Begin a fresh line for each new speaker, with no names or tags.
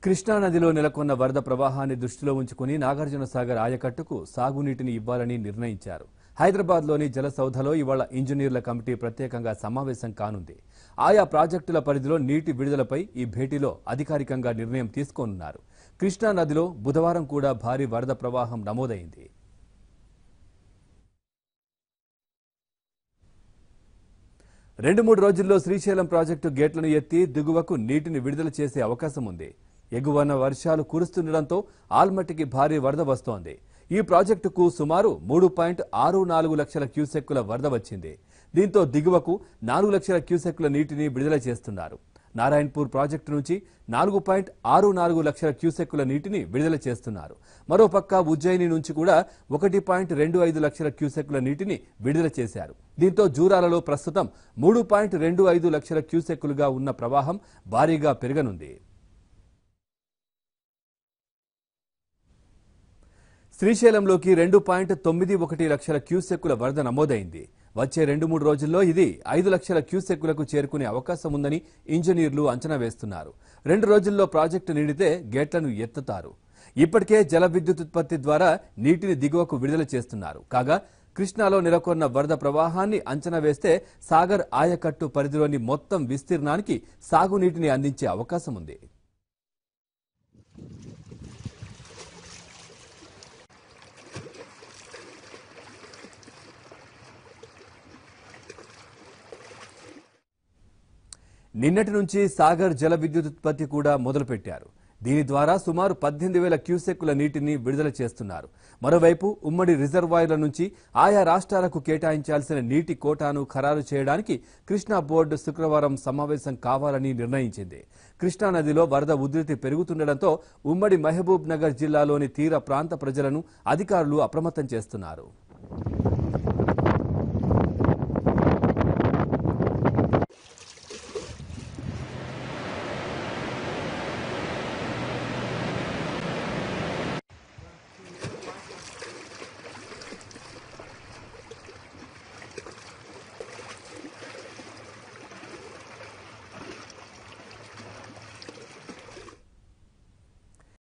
కృష్ణానదిలో నెలకొన్న వరద ప్రవాహాన్ని దృష్టిలో ఉంచుకుని నాగార్జున సాగర్ ఆయకట్టుకు సాగునీటిని ఇవ్వాలని నిర్ణయించారు హైదరాబాద్లోని జలసౌధలో ఇవాళ ఇంజనీర్ల కమిటీ ప్రత్యేకంగా సమావేశం కానుంది ఆయా ప్రాజెక్టుల పరిధిలో నీటి విడుదలపై ఈ భేటీలో అధికారికంగా నిర్ణయం తీసుకోనున్నారు కృష్ణానదిలో బుధవారం కూడా భారీ వరద ప్రవాహం నమోదైంది రెండు మూడు రోజుల్లో శ్రీశైలం ప్రాజెక్టు గేట్లను ఎత్తి దిగువకు నీటిని విడుదల చేసే అవకాశం ఉంది ఎగువన వర్షాలు కురుస్తుండటంతో ఆల్మట్టికి భారీ వరద వస్తోంది ఈ ప్రాజెక్టుకు సుమారు మూడు పాయింట్ ఆరు నాలుగు లక్షల క్యూసెక్కుల వరద వచ్చింది దీంతో దిగువకు నాలుగు లక్షల క్యూసెక్కుల నీటిని విడుదల చేస్తున్నారు నారాయణపూర్ ప్రాజెక్టు నుంచి నాలుగు పాయింట్ ఆరు నాలుగు లక్షల క్యూసెక్కుల నీటిని విడుదల చేస్తున్నారు మరోపక్క ఉజ్జయిని నుంచి కూడా ఒకటి పాయింట్ రెండు ఐదు లక్షల క్యూసెక్కుల నీటిని విడుదల చేశారు దీంతో జూరాలలో ప్రస్తుతం మూడు పాయింట్ రెండు ఐదు లక్షల క్యూసెక్కులుగా ఉన్న ప్రవాహం భారీగా పెరగనుంది శ్రీశైలంలోకి రెండు పాయింట్ తొమ్మిది ఒకటి లక్షల క్యూసెక్కుల వరద నమోదైంది వచ్చే రెండు మూడు రోజుల్లో ఇది ఐదు లక్షల క్యూసెక్కులకు చేరుకునే అవకాశం ఉందని ఇంజనీర్లు అంచనా వేస్తున్నారు రెండు రోజుల్లో ప్రాజెక్టు నిండితే గేట్లను ఎత్తుతారు ఇప్పటికే జల విద్యుత్ ఉత్పత్తి ద్వారా నీటిని దిగువకు విడుదల చేస్తున్నారు కాగా కృష్ణాలో నెలకొన్న వరద ప్రవాహాన్ని అంచనా వేస్తే సాగర్ ఆయకట్టు పరిధిలోని మొత్తం విస్తీర్ణానికి సాగునీటిని అందించే అవకాశం ఉంది నిన్నటి నుంచి సాగర్ జల విద్యుత్ ఉత్పత్తి కూడా మొదలుపెట్టారు దీని ద్వారా సుమారు పద్దెనిమిది వేల క్యూసెక్కుల నీటిని విడుదల చేస్తున్నారు మరోవైపు ఉమ్మడి రిజర్వాయర్ల నుంచి ఆయా రాష్ట్రాలకు కేటాయించాల్సిన నీటి కోటాను ఖరారు చేయడానికి కృష్ణా బోర్డు శుక్రవారం సమావేశం కావాలని నిర్ణయించింది కృష్ణానదిలో వరద ఉధృతి పెరుగుతుండటంతో ఉమ్మడి మహబూబ్ నగర్ జిల్లాలోని తీర ప్రాంత ప్రజలను అధికారులు అప్రమత్తం చేస్తున్నారు